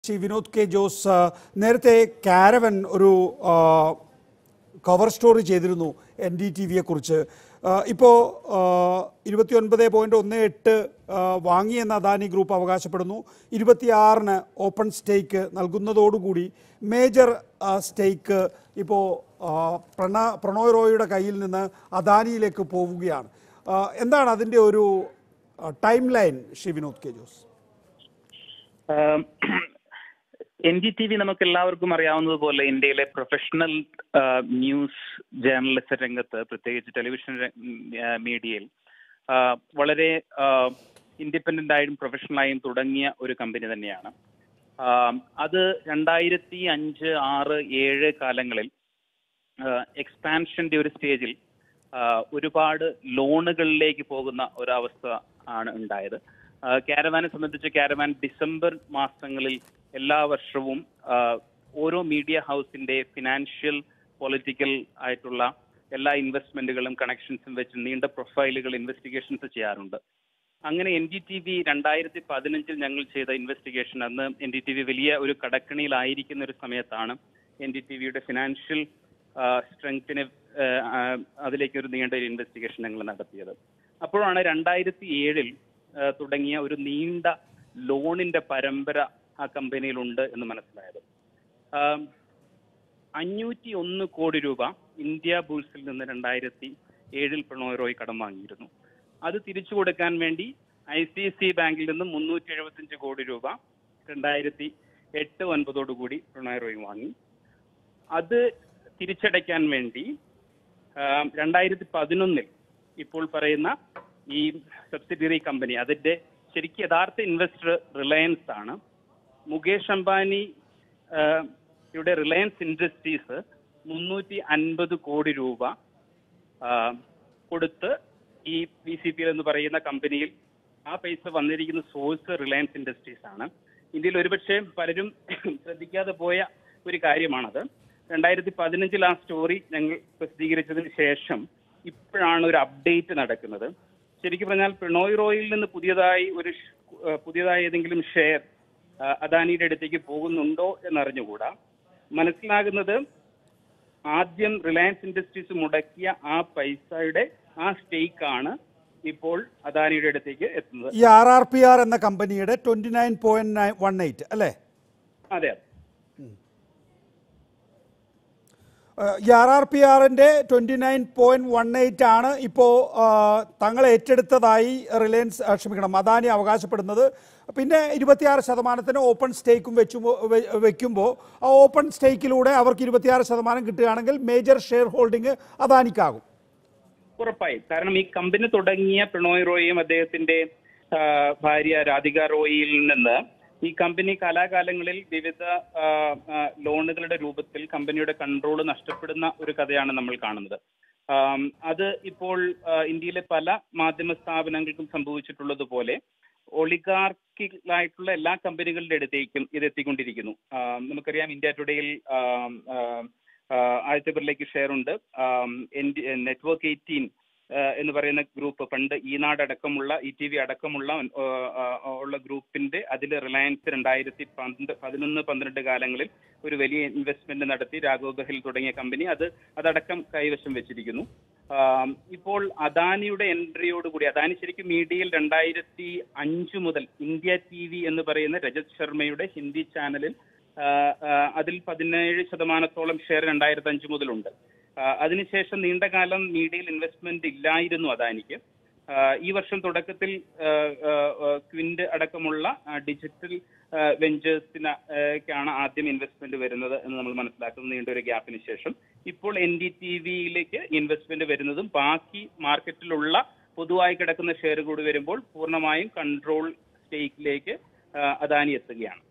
Shri Vinod K Jose ആ, നേരത്തെ Caravan ഒരു ആ, കവർ സ്റ്റോറി ചെയ്തിരുന്നു എൻ ഡി ടി വിയെ കുറിച്ച് ഇപ്പോൾ ഇരുപത്തിയൊൻപത് പോയിന്റ് ഒന്ന് എട്ട് വാങ്ങിയെന്ന് അദാനി ഗ്രൂപ്പ് അവകാശപ്പെടുന്നു ഇരുപത്തിയാറിന് ഓപ്പൺ സ്റ്റേക്ക് നൽകുന്നതോടുകൂടി മേജർ ആ, സ്റ്റേക്ക് ഇപ്പോൾ പ്രണ പ്രണോയ് റോയിയുടെ കയ്യിൽ നിന്ന് അദാനിയിലേക്ക് പോവുകയാണ് ആ, എന്താണ് അതിൻ്റെ ഒരു timeline Shri Vinod K Jose N D T V നമുക്ക് എല്ലാവർക്കും അറിയാവുന്നതുപോലെ ഇന്ത്യയിലെ പ്രൊഫഷണൽ ന്യൂസ് ജേർണലിസ്റ്റ് രംഗത്ത് പ്രത്യേകിച്ച് ടെലിവിഷൻ ര- ആ, മീഡിയയിൽ ആ, വളരെ ഇൻഡിപെൻഡന്റ് ആയും പ്രൊഫഷണലായും തുടങ്ങിയ ഒരു കമ്പനി തന്നെയാണ് ആ, അത് രണ്ടായിരത്തി അഞ്ച് ആറ് ഏഴ് കാലങ്ങളിൽ എക്സ്പാൻഷന്റെ ഒരു സ്റ്റേജിൽ ആ, ഒരുപാട് ലോണുകളിലേക്ക് പോകുന്ന ഒരവസ്ഥ ആണ് ഉണ്ടായത് ആ, കാരവാനെ സംബന്ധിച്ച് കാരവാൻ ഡിസംബർ മാസങ്ങളിൽ എല്ലാ വർഷവും ആ, ഓരോ മീഡിയ ഹൗസിന്റെ ഫിനാൻഷ്യൽ പൊളിറ്റിക്കൽ ആയിട്ടുള്ള എല്ലാ ഇൻവെസ്റ്റ്മെന്റുകളും കണക്ഷൻസും വെച്ച് നീണ്ട പ്രൊഫൈലുകൾ ഇൻവെസ്റ്റിഗേഷൻസ് ചെയ്യാറുണ്ട് അങ്ങനെ എൻ ഡി ടി വി രണ്ടായിരത്തി പതിനഞ്ചിൽ ഞങ്ങൾ ചെയ്ത ഇൻവെസ്റ്റിഗേഷൻ അന്ന് എൻ ഡി ടി വി വലിയ ഒരു കടക്കണിയിലായിരിക്കുന്ന ഒരു സമയത്താണ് എൻ ഡി ടി വിയുടെ ഫിനാൻഷ്യൽ സ്ട്രെങ്തിനെ അതിലേക്ക് ഒരു നീണ്ട ഒരു ഇൻവെസ്റ്റിഗേഷൻ ഞങ്ങൾ നടത്തിയത് അപ്പോഴാണ് രണ്ടായിരത്തി ഏഴിൽ തുടങ്ങിയ ഒരു നീണ്ട ലോണിന്റെ പരമ്പര ആ കമ്പനിയിലുണ്ട് എന്ന് മനസ്സിലായത് ആം, അഞ്ഞൂറ്റി ഒന്ന് കോടി രൂപ ഇന്ത്യ ബുൾസിൽ നിന്ന് രണ്ടായിരത്തി ഏഴിൽ പ്രണോയ് റോയ് കടം വാങ്ങിയിരുന്നു അത് തിരിച്ചു കൊടുക്കാൻ വേണ്ടി ഐ സി സി ബാങ്കിൽ നിന്ന് മുന്നൂറ്റി എഴുപത്തിയഞ്ച് കോടി രൂപ രണ്ടായിരത്തി എട്ട് ഒൻപതോടു കൂടി പ്രണോയ് റോയ് വാങ്ങി അത് തിരിച്ചടയ്ക്കാൻ വേണ്ടി ആം, രണ്ടായിരത്തി പതിനൊന്നിൽ ഇപ്പോൾ പറയുന്ന ഈ സബ്സിഡിയറി കമ്പനി അതിന്റെ ശരിക്കും യഥാർത്ഥ ഇൻവെസ്റ്റർ റിലയൻസ് ആണ് മുകേഷ് അംബാനി ആ, യുടെ റിലയൻസ് ഇൻഡസ്ട്രീസ് മുന്നൂറ്റി അൻപത് കോടി രൂപ ആ, കൊടുത്ത് ഈ പി സി പി എന്ന് പറയുന്ന കമ്പനിയിൽ ആ പൈസ വന്നിരിക്കുന്ന സോഴ്സ് റിലയൻസ് ഇൻഡസ്ട്രീസ് ആണ് ഇന്ത്യയിൽ ഒരുപക്ഷെ പലരും ശ്രദ്ധിക്കാതെ പോയ ഒരു കാര്യമാണത് രണ്ടായിരത്തി പതിനഞ്ചിൽ ആ സ്റ്റോറി ഞങ്ങൾ പ്രസിദ്ധീകരിച്ചതിന് ശേഷം ഇപ്പോഴാണ് ഒരു അപ്ഡേറ്റ് നടക്കുന്നത് ശരിക്കും പറഞ്ഞാൽ പിണോയ് റോയിൽ നിന്ന് പുതിയതായി ഒരു ഷ്- ആ, പുതിയതായി ഏതെങ്കിലും ഷെയർ അദാനിയുടെ അടുത്തേക്ക് പോകുന്നുണ്ടോ എന്നറിഞ്ഞുകൂടാ മനസ്സിലാകുന്നത് ആദ്യം റിലയൻസ് ഇൻഡസ്ട്രീസ് മുടക്കിയ ആ പൈസയുടെ ആ സ്റ്റേക്ക് ആണ് ഇപ്പോൾ അദാനിയുടെ അടുത്തേക്ക് എത്തുന്നത് ഈ ആർ ആർ പി ആർ എന്ന കമ്പനിയുടെ twenty nine point nine one eight അല്ലേ അതെ അതെ ഏഹ് ഈ ആർ ആർ പി ആറിൻ്റെ twenty nine point one eight ആണ് ഇപ്പോൾ തങ്ങൾ ഏറ്റെടുത്തതായി റിലയൻസ് ആ, ക്ഷമിക്കണം അദാനി അവകാശപ്പെടുന്നത് പിന്നെ ഇരുപത്തിയാറ് ശതമാനത്തിന് ഓപ്പൺ സ്റ്റേക്കും വെച്ചു വെക്കുമ്പോൾ ആ ഓപ്പൺ സ്റ്റേക്കിലൂടെ അവർക്ക് ഇരുപത്തിയാറ് ശതമാനം കിട്ടുകയാണെങ്കിൽ മേജർ ഷെയർ ഹോൾഡിംഗ് അദാനിക്കാകും ഉറപ്പായും കാരണം ഈ കമ്പനി തുടങ്ങിയ പ്രണോയ് റോയും അദ്ദേഹത്തിന്റെ ആ, ഭാര്യ രാധിക റോയിയിൽ നിന്ന് ഈ കമ്പനി കാലാകാലങ്ങളിൽ വിവിധ ആ, ആ, ലോണുകളുടെ രൂപത്തിൽ കമ്പനിയുടെ കൺട്രോൾ നഷ്ടപ്പെടുന്ന ഒരു കഥയാണ് നമ്മൾ കാണുന്നത് ആം, അത് ഇപ്പോൾ ആ, ഇന്ത്യയിലെ പല മാധ്യമ സ്ഥാപനങ്ങൾക്കും സംഭവിച്ചിട്ടുള്ളതുപോലെ ഒളിഗാർക്കിലായിട്ടുള്ള എല്ലാ കമ്പനികളുടെ അടുത്തേക്കും ഇത് എത്തിക്കൊണ്ടിരിക്കുന്നു ആം, നമുക്കറിയാം ഇന്ത്യ ടുഡേയിൽ ആം, ആം, ആ, ആദിത്യ ബിർലയ്ക്ക് ഷെയർ ഉണ്ട് നെറ്റ്വർക്ക് എയ്റ്റീൻ എന്ന് പറയുന്ന ഗ്രൂപ്പ് പണ്ട് ഈനാട് അടക്കമുള്ള ഇ ടി വി അടക്കമുള്ള ആ, ആ, ഉള്ള ഗ്രൂപ്പിന്റെ അതിൽ റിലയൻസ് രണ്ടായിരത്തി പന്ത് പതിനൊന്ന് പന്ത്രണ്ട് കാലങ്ങളിൽ ഒരു വലിയ ഇൻവെസ്റ്റ്മെന്റ് നടത്തി രാഘവ് ബഹിൽ തുടങ്ങിയ കമ്പനി അത് അതടക്കം കൈവശം വെച്ചിരിക്കുന്നു ആം, ഇപ്പോൾ അദാനിയുടെ എൻട്രിയോടുകൂടി അദാനി ശരിക്കും മീഡിയയിൽ രണ്ടായിരത്തി അഞ്ച് മുതൽ ഇന്ത്യ ടി വി എന്ന് പറയുന്ന രജത് ശർമ്മയുടെ ഹിന്ദി ചാനലിൽ ആ, ആ, അതിൽ പതിനേഴ് ശതമാനത്തോളം ഷെയർ രണ്ടായിരത്തി അഞ്ച് മുതലുണ്ട് ആ, അതിനുശേഷം നീണ്ടകാലം മീഡിയയിൽ ഇൻവെസ്റ്റ്മെന്റ് ഇല്ലായിരുന്നു അദാനിക്ക് ആ, ഈ വർഷം തുടക്കത്തിൽ ആ, ആ, ആ, ക്വിന്റ് അടക്കമുള്ള ആ, ഡിജിറ്റൽ ആ, വെഞ്ചേഴ്സിനാണ് ആദ്യം ഇൻവെസ്റ്റ്മെന്റ് വരുന്നത് എന്ന് നമ്മൾ മനസ്സിലാക്കുന്നത് നീണ്ട ഒരു ഗ്യാപ്പിന് ശേഷം ഇപ്പോൾ എൻ ഡി ടി വിയിലേക്ക് ഇൻവെസ്റ്റ്മെന്റ് വരുന്നതും ബാക്കി മാർക്കറ്റിലുള്ള പൊതുവായി കിടക്കുന്ന ഷെയർ കൂടി വരുമ്പോൾ പൂർണ്ണമായും കൺട്രോൾ സ്റ്റേക്കിലേക്ക് അദാനി എത്തുകയാണ്